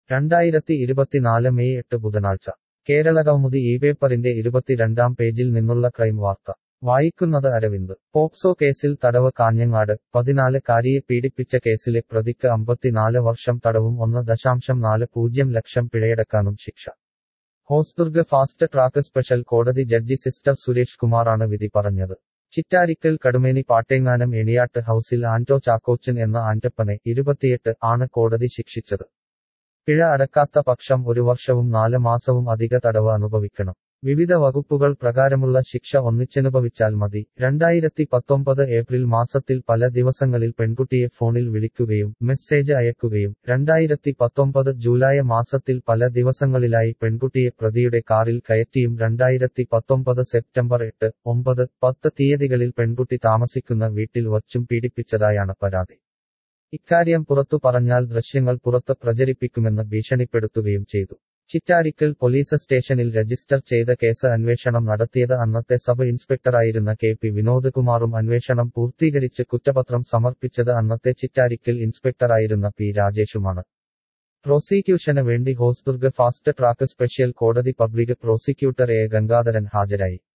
രണ്ടായിരത്തി ഇരുപത്തിനാല് മെയ് എട്ട് ബുധനാഴ്ച കേരളകൗമുദി ഈ പേപ്പറിന്റെ ഇരുപത്തിരണ്ടാം പേജിൽ നിന്നുള്ള ക്രൈം വാർത്ത വായിക്കുന്നത് അരവിന്ദ് പോക്സോ കേസിൽ തടവ് കാഞ്ഞങ്ങാട് പതിനാല് കാരിയെ പീഡിപ്പിച്ച കേസിലെ പ്രതിക്ക് അമ്പത്തിനാല് വർഷം തടവും ഒന്ന് ദശാംശം നാല് പൂജ്യം ലക്ഷം പിഴയടക്കാനും ശിക്ഷ ഹോസ്ദുർഗ് ഫാസ്റ്റ് ട്രാക്ക് സ്പെഷ്യൽ കോടതി ജഡ്ജി സിസ്റ്റർ സുരേഷ് കുമാറാണ് വിധി പറഞ്ഞത് ചിറ്റാരിക്കൽ കടുമേനി പാട്ടേങ്ങാനം എണിയാട്ട് ഹൌസിൽ ആന്റോ ചാക്കോച്ചൻ എന്ന ആന്റപ്പനെ ഇരുപത്തിയെട്ട് ആണ് കോടതി ശിക്ഷിച്ചത് പിഴ അടക്കാത്ത പക്ഷം ഒരു വർഷവും നാല് മാസവും അധിക തടവ് അനുഭവിക്കണം വിവിധ വകുപ്പുകൾ പ്രകാരമുള്ള ശിക്ഷ ഒന്നിച്ചനുഭവിച്ചാൽ മതി രണ്ടായിരത്തി പത്തൊമ്പത് ഏപ്രിൽ മാസത്തിൽ പല ദിവസങ്ങളിൽ പെൺകുട്ടിയെ ഫോണിൽ വിളിക്കുകയും മെസ്സേജ് അയക്കുകയും രണ്ടായിരത്തി പത്തൊമ്പത് ജൂലൈ മാസത്തിൽ പല ദിവസങ്ങളിലായി പെൺകുട്ടിയെ പ്രതിയുടെ കാറിൽ കയറ്റിയും രണ്ടായിരത്തി പത്തൊമ്പത് സെപ്റ്റംബർ എട്ട് ഒമ്പത് പത്ത് തീയതികളിൽ പെൺകുട്ടി താമസിക്കുന്ന വീട്ടിൽ വച്ചും പീഡിപ്പിച്ചതായാണ് പരാതി ഇക്കാര്യം പുറത്തു പറഞ്ഞാൽ ദൃശ്യങ്ങൾ പുറത്ത് പ്രചരിപ്പിക്കുമെന്ന് ഭീഷണിപ്പെടുത്തുകയും ചെയ്തു ചിറ്റാരിക്കൽ പോലീസ് സ്റ്റേഷനിൽ രജിസ്റ്റർ ചെയ്ത കേസ് അന്വേഷണം നടത്തിയത് അന്നത്തെ സബ് ഇൻസ്പെക്ടറായിരുന്ന കെ പി വിനോദ് കുമാറും അന്വേഷണം പൂർത്തീകരിച്ച് കുറ്റപത്രം സമർപ്പിച്ചത് അന്നത്തെ ചിറ്റാരിക്കൽ ഇൻസ്പെക്ടറായിരുന്ന പി രാജേഷുമാണ് പ്രോസിക്യൂഷന് വേണ്ടി ഹോസ്ദുർഗ് ഫാസ്റ്റ് ട്രാക്ക് സ്പെഷ്യൽ കോടതി പബ്ലിക് പ്രോസിക്യൂട്ടർ എ ഗംഗാധരൻ ഹാജരായി